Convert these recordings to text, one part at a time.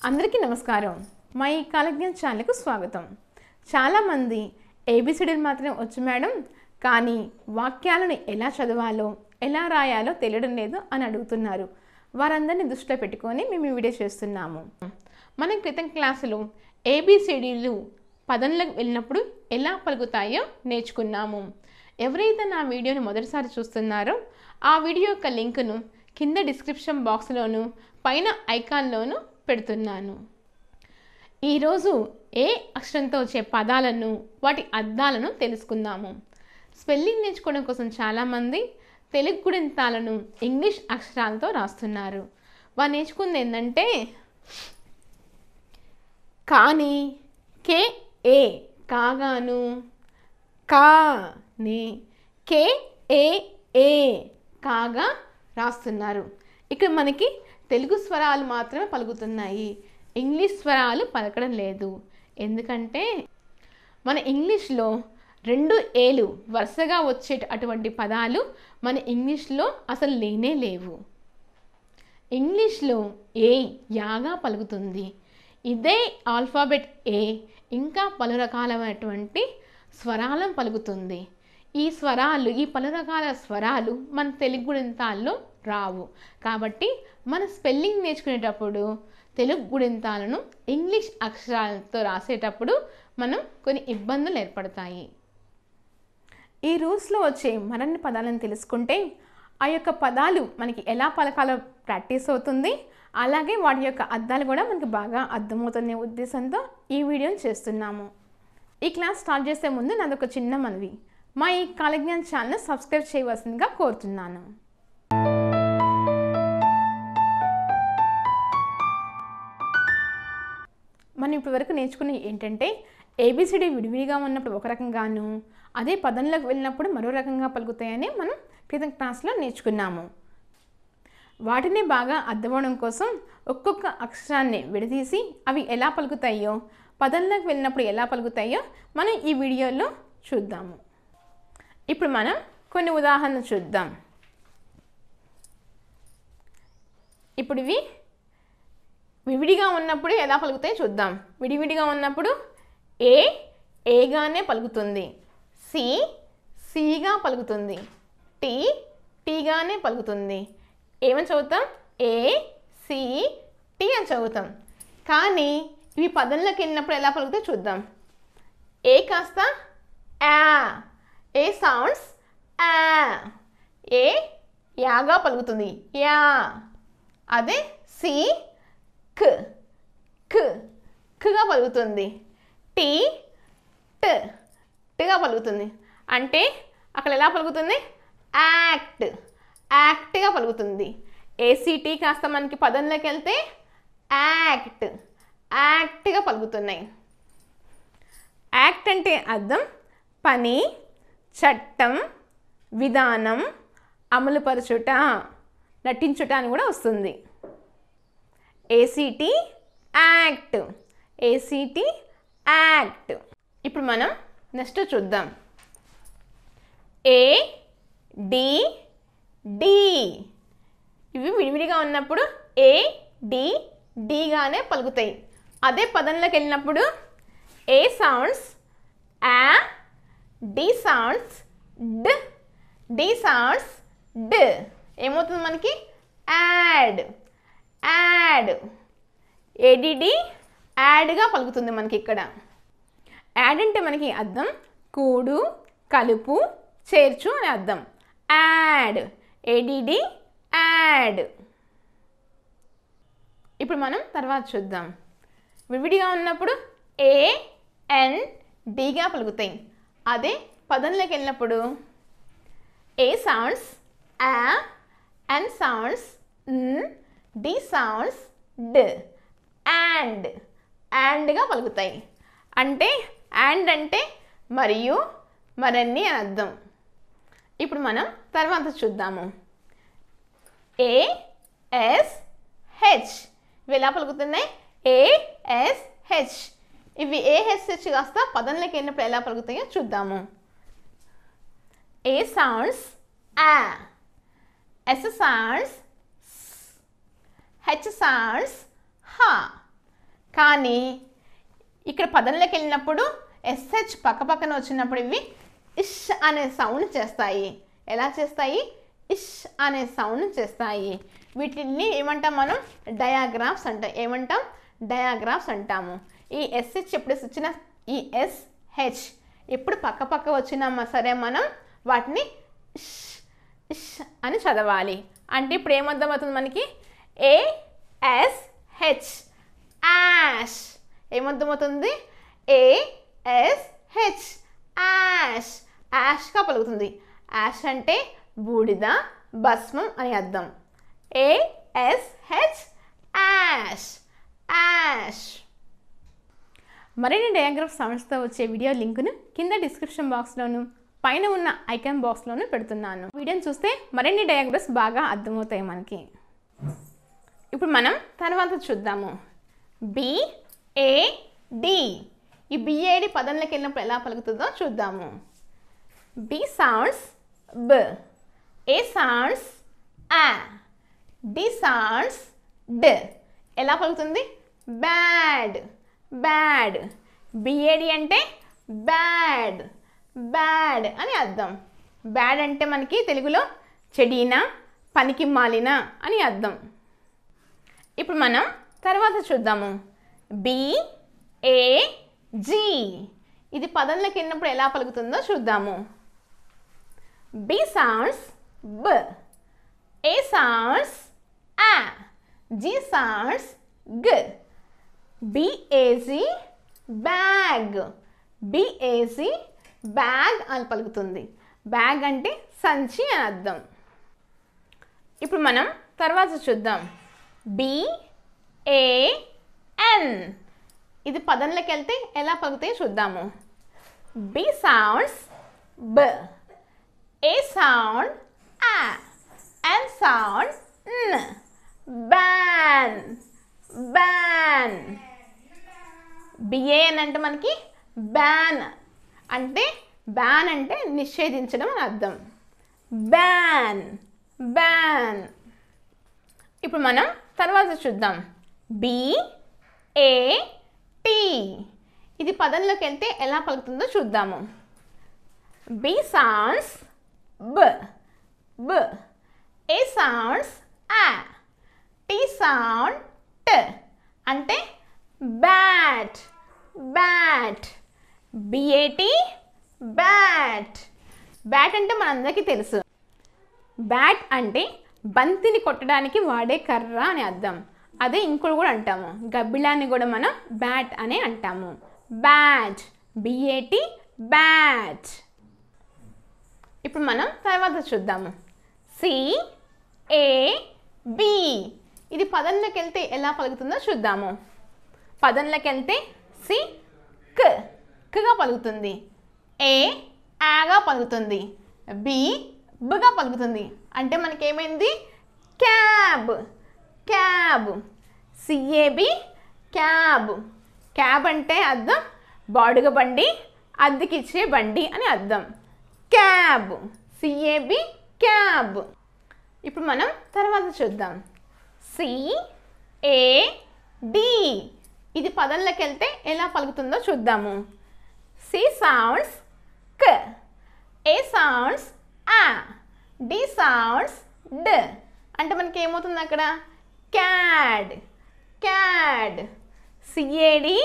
అందరికీ నమస్కారం మా ఈ కాలజ్ఞాన ఛానల్కు స్వాగతం చాలామంది ఏబిసిడీలు మాత్రమే వచ్చు మేడం కానీ వాక్యాలను ఎలా చదవాలో ఎలా రాయాలో తెలియడం లేదు అని అడుగుతున్నారు వారందరినీ దృష్టిలో పెట్టుకొని మేము ఈ వీడియో చేస్తున్నాము మనం క్రితం క్లాసులో ఏబిసిడీలు పదంలోకి వెళ్ళినప్పుడు ఎలా పలుకుతాయో నేర్చుకున్నాము ఎవరైతే నా వీడియోని మొదటిసారి చూస్తున్నారో ఆ వీడియో యొక్క లింకును కింద డిస్క్రిప్షన్ బాక్స్లోను పైన ఐకాన్లోను పెడుతున్నాను ఈరోజు ఏ అక్షరంతో వచ్చే పదాలను వాటి అర్థాలను తెలుసుకుందాము స్పెల్లింగ్ నేర్చుకోవడం కోసం చాలామంది తెలుగు గుణింతాలను ఇంగ్లీష్ అక్షరాలతో రాస్తున్నారు వారు నేర్చుకుంది ఏంటంటే కానీ కే ఏ కాగాను కా ని కే ఏ ఏ కాగా రాస్తున్నారు ఇక్కడ మనకి తెలుగు స్వరాలు మాత్రమే పలుకుతున్నాయి ఇంగ్లీష్ స్వరాలు పలకడం లేదు ఎందుకంటే మన ఇంగ్లీష్లో రెండు ఏలు వరుసగా వచ్చే అటువంటి పదాలు మన ఇంగ్లీష్లో అసలు లేనే లేవు ఇంగ్లీష్లో ఏ యాగా పలుకుతుంది ఇదే ఆల్ఫాబెట్ ఏ ఇంకా పలు రకాలైనటువంటి స్వరాలను పలుకుతుంది ఈ స్వరాలు ఈ పలు రకాల స్వరాలు మన తెలుగు గుణింతాల్లో రావు కాబట్టి మన స్పెల్లింగ్ నేర్చుకునేటప్పుడు తెలుగు గుణింతాలను ఇంగ్లీష్ అక్షరాలతో రాసేటప్పుడు మనం కొన్ని ఇబ్బందులు ఏర్పడతాయి ఈ రూల్స్లో వచ్చే మరిన్ని పదాలను తెలుసుకుంటే ఆ యొక్క పదాలు మనకి ఎలా పలకాలో ప్రాక్టీస్ అవుతుంది అలాగే వాటి యొక్క అర్థాలు కూడా మనకి బాగా అర్థమవుతున్న ఉద్దేశంతో ఈ వీడియోని చేస్తున్నాము ఈ క్లాస్ స్టార్ట్ చేసే ముందు నాది ఒక చిన్న మనవి మా ఈ కాలజ్ఞాన్ ఛానల్ సబ్స్క్రైబ్ చేయవలసిందిగా కోరుతున్నాను మనం ఇప్పటివరకు నేర్చుకునే ఏంటంటే ఏబిసిడి విడివిడిగా ఉన్నప్పుడు ఒక రకంగాను అదే పదంలోకి వెళ్ళినప్పుడు మరో రకంగా పలుకుతాయని మనం క్రితం క్లాస్లో నేర్చుకున్నాము వాటిని బాగా అర్థమవడం కోసం ఒక్కొక్క అక్షరాన్ని విడదీసి అవి ఎలా పలుకుతాయో పదంలోకి వెళ్ళినప్పుడు ఎలా పలుకుతాయో మనం ఈ వీడియోలో చూద్దాము ఇప్పుడు మనం కొన్ని ఉదాహరణలు చూద్దాం ఇప్పుడు ఇవి విడివిడిగా ఉన్నప్పుడు ఎలా పలుకుతాయో చూద్దాం విడివిడిగా ఉన్నప్పుడు ఏ ఏగానే పలుకుతుంది సి సిగా పలుకుతుంది టీ టీగానే పలుకుతుంది ఏమని చదువుతాం ఏ సి టీ అని చదువుతాం కానీ ఇవి పదంలోకి వెళ్ళినప్పుడు ఎలా పలుకుతాయో చూద్దాం ఏ కాస్త ఆ ఏ సౌండ్స్ ఆ ఏ యాగా పలుకుతుంది యా అదే సి క్ క్ క్గా పలుకుతుంది టీ ట్ ట్గా పలుకుతుంది అంటే అక్కడ ఎలా పలుకుతుంది యాక్ట్ యాక్ట్గా పలుకుతుంది ఏసీటీ కాస్త మనకి పదంలోకి వెళ్తే యాక్ట్ యాక్ట్గా పలుకుతున్నాయి యాక్ట్ అంటే అర్థం పని చట్టం విధానం అమలుపరచుట నటించుట అని కూడా వస్తుంది ఏసీటీ యాక్ట్ ఏసీటీ యాక్ట్ ఇప్పుడు మనం నెక్స్ట్ చూద్దాం ఏ డి డి ఇవి విడివిడిగా ఉన్నప్పుడు ఏ డి డిగానే పలుకుతాయి అదే పదంలోకి వెళ్ళినప్పుడు ఏ సౌండ్స్ ఆ డి సౌండ్స్ డ్ డి సౌండ్స్ డ్ ఏమవుతుంది మనకి యాడ్ యాడ్ ఏడిడి యాడ్గా పలుకుతుంది మనకి ఇక్కడ యాడ్ అంటే మనకి అర్థం కూడు కలుపు చేర్చు అని అర్థం యాడ్ ఏడిడి యాడ్ ఇప్పుడు మనం తర్వాత చూద్దాం విడివిడిగా ఉన్నప్పుడు ఏ ఎన్ డిగా పలుకుతాయి అదే పదంలోకి వెళ్ళినప్పుడు ఏ సౌండ్స్ ఆ ఎన్ సౌండ్స్ డి సౌండ్స్ డ్ అండ్ అండ్గా పలుకుతాయి అంటే అండ్ అంటే మరియు మరన్ని అని అర్థం ఇప్పుడు మనం తర్వాత చూద్దాము ఏ ఎస్ హెచ్ ఇవి ఎలా పలుకుతున్నాయి ఏ ఎస్ హెచ్ ఇవి ఏహెచ్హెచ్ కాస్త పదంలోకి వెళ్ళినప్పుడు ఎలా పలుకుతాయో చూద్దాము ఏ సౌండ్స్ ఆ ఎస్ సౌండ్స్ హెచ్ సౌండ్స్ హ కానీ ఇక్కడ పదంలోకి వెళ్ళినప్పుడు ఎస్హెచ్ పక్క పక్కన వచ్చినప్పుడు ఇవి ఇష్ అనే సౌండ్ చేస్తాయి ఎలా చేస్తాయి ఇష్ అనే సౌండ్ చేస్తాయి వీటిని ఏమంటాం మనం డయాగ్రాఫ్స్ అంటాం ఏమంటాం డయాగ్రాఫ్స్ అంటాము ఈ ఎస్హెచ్ ఎప్పుడు వచ్చిన ఈ ఎస్హెచ్ ఎప్పుడు పక్క పక్క వచ్చినా మ- సరే మనం వాటిని ఇష్ ఇష్ అని చదవాలి అంటే ఇప్పుడు ఏమర్థమవుతుంది మనకి ఏ ఎస్ హెచ్ యాష్ ఏమర్థమవుతుంది ఏ ఎస్ హెచ్ యాష్ యాష్గా పలుకుతుంది యాష్ అంటే బూడిద భస్మం అని అర్థం A S H ash ash మరిన్ని డయాగ్రాఫ్ సౌండ్స్తో వచ్చే వీడియో లింకును కింద డిస్క్రిప్షన్ బాక్స్లోను పైన ఉన్న ఐకాన్ బాక్స్లోను పెడుతున్నాను వీడియోని చూస్తే మరిన్ని డయాగ్రాఫ్స్ బాగా అర్థమవుతాయి మనకి ఇప్పుడు మనం తర్వాత చూద్దాము బి ఏ డి ఈ బిఏడి పదంలోకి వెళ్ళినప్పుడు ఎలా పలుకుతుందో చూద్దాము బి సౌండ్స్ బ ఏ సౌండ్స్ ఆ డి సౌండ్స్ డ్ ఎలా పలుకుతుంది బ్యాడ్ బ్యాడ్ బిఏడి అంటే బ్యాడ్ బ్యాడ్ అని అర్థం బ్యాడ్ అంటే మనకి తెలుగులో చెడిన పనికి మాలిన అని అర్థం ఇప్పుడు మనం తర్వాత చూద్దాము బి ఏ జీ ఇది పదంలోకి వెళ్ళినప్పుడు ఎలా పలుకుతుందో చూద్దాము బి సౌండ్స్ బ ఏ సౌండ్స్ ఆ జీ సౌండ్స్ గ బిఏజీ బ్యాగ్ బిఏజీ బ్యాగ్ అని పలుకుతుంది బ్యాగ్ అంటే సంచి అని అర్థం ఇప్పుడు మనం తర్వాత చూద్దాం బి ఏ ఎన్ ఇది పదంలోకి వెళ్తే ఎలా పలుకుతాయో చూద్దాము బి సౌండ్స్ బ ఏ సౌండ్ ఆ ఎన్ సౌండ్ న్ బ్యాన్ బ్యాన్ బిఏ అని అంటే మనకి బ్యాన్ అంటే బ్యాన్ అంటే నిషేధించడం అని అర్థం బ్యాన్ బ్యాన్ ఇప్పుడు మనం తర్వాత చూద్దాం బి ఏ టీ ఇది పదంలోకి వెళ్తే ఎలా పలుకుతుందో చూద్దాము బి సౌండ్స్ బ బ ఏ సౌండ్స్ ఆ టీ సౌండ్ ట్ అంటే bat bat B A T bat bat అంటే మనందరికీ తెలుసు బ్యాట్ అంటే బంతిని కొట్టడానికి వాడే కర్ర అని అర్థం అదే ఇంకోటి కూడా అంటాము గబ్బిలాన్ని కూడా మనం బ్యాట్ అనే అంటాము బ్యాట్ బిఏటి బ్యాట్ ఇప్పుడు మనం తర్వాత చూద్దాము సి ఏ బి ఇది పదంలోకి వెళ్తే ఎలా పలుకుతుందో చూద్దాము పదంలోకి వెళ్తే సి క్ క్గా పలుకుతుంది ఏ ఆగా పలుకుతుంది బి బగా పలుకుతుంది అంటే మనకేమైంది cab cab C A B cab cab అంటే అర్థం బాడుగ బండి అద్దెకిచ్చే బండి అని అర్థం క్యాబ్ సిఏబి క్యాబ్ ఇప్పుడు మనం తర్వాత చూద్దాం సి ఏ డి ఇది పదంలోకి వెళ్తే ఎలా పలుకుతుందో చూద్దాము సి సౌండ్స్ క్ ఏ సౌండ్స్ ఆ డి సౌండ్స్ డ్ అంటే మనకి ఏమవుతుంది అక్కడ cad cad C A D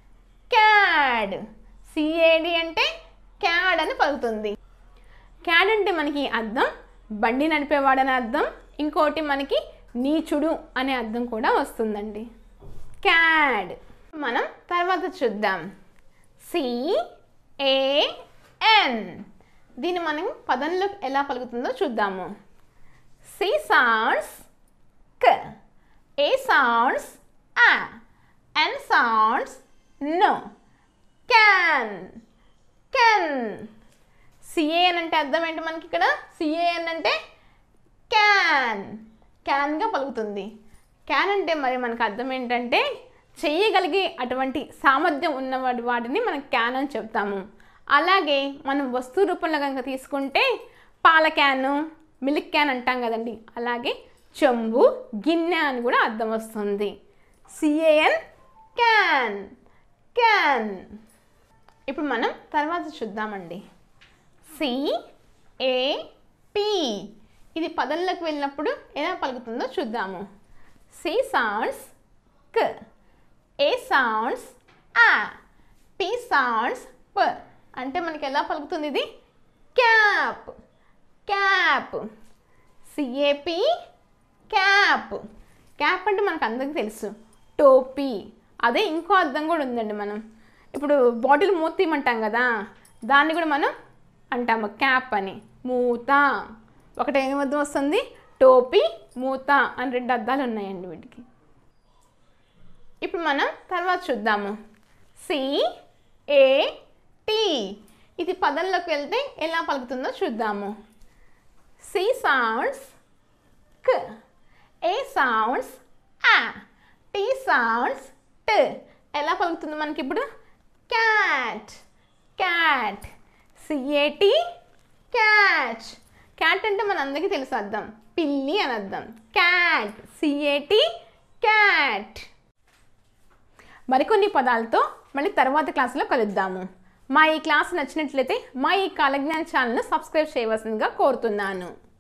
cad C A D అంటే క్యాడ్ అని పలుకుతుంది క్యాడ్ అంటే మనకి అర్థం బండి నడిపేవాడని అర్థం ఇంకోటి మనకి నీచుడు అనే అర్థం కూడా వస్తుందండి క్యాడ్ మనం తర్వాత చూద్దాం సి ఏ ఎన్ దీన్ని మనం పదంలో ఎలా పలుకుతుందో చూద్దాము సి సౌండ్స్ క ఏ సౌండ్స్ ఆ ఎన్ సౌండ్స్ నో క్యాన్ కెన్ సిఏఎన్ అంటే అర్థం ఏంటి మనకి ఇక్కడ సిఏఎన్ అంటే క్యాన్ క్యాన్గా పలుకుతుంది క్యాన్ అంటే మరి మనకు అర్థం ఏంటంటే చెయ్యగలిగే అటువంటి సామర్థ్యం ఉన్న వాటి వాటిని మనం క్యాన్ అని చెప్తాము అలాగే మనం వస్తు రూపంలో కనుక తీసుకుంటే పాల క్యాను మిల్క్ క్యాన్ అంటాం కదండి అలాగే చెంబు గిన్నె అని కూడా అర్థం వస్తుంది సిఏఎన్ క్యాన్ క్యాన్ ఇప్పుడు మనం తర్వాత చూద్దామండి సి ఏ టీ ఇది పదంలోకి వెళ్ళినప్పుడు ఎలా పలుకుతుందో చూద్దాము సి సౌండ్స్ క్ ఏ సౌండ్స్ ఆ టీ సౌండ్స్ ప అంటే మనకి ఎలా పలుకుతుంది ఇది cap cap C A P cap cap అంటే మనకు అందరికీ తెలుసు టోపీ అదే ఇంకో అర్థం కూడా ఉందండి మనం ఇప్పుడు బాటిల్ మూత తీయమంటాం కదా దాన్ని కూడా మనం అంటాము క్యాప్ అని మూత ఒకటి ఏమి అర్థం వస్తుంది టోపీ మూత అని రెండు అర్థాలు ఉన్నాయండి వీటికి ఇప్పుడు మనం తర్వాత చూద్దాము సి ఏ టీ ఇది పదంలోకి వెళ్తే ఎలా పలుకుతుందో చూద్దాము సి సౌండ్స్ క్ ఏ సౌండ్స్ ఆ టీ సౌండ్స్ ట్ ఎలా పలుకుతుంది మనకి ఇప్పుడు cat cat C A T catch cat అంటే మన అందరికీ తెలుసు అర్థం పిల్లి అని అర్థం క్యాట్ సిఏటి క్యాట్ మరికొన్ని పదాలతో మళ్ళీ తర్వాత క్లాసులో కలుద్దాము మా ఈ క్లాస్ నచ్చినట్లయితే మా ఈ కాలజ్ఞాన్ ఛానల్ను సబ్స్క్రైబ్ చేయవలసిందిగా కోరుతున్నాను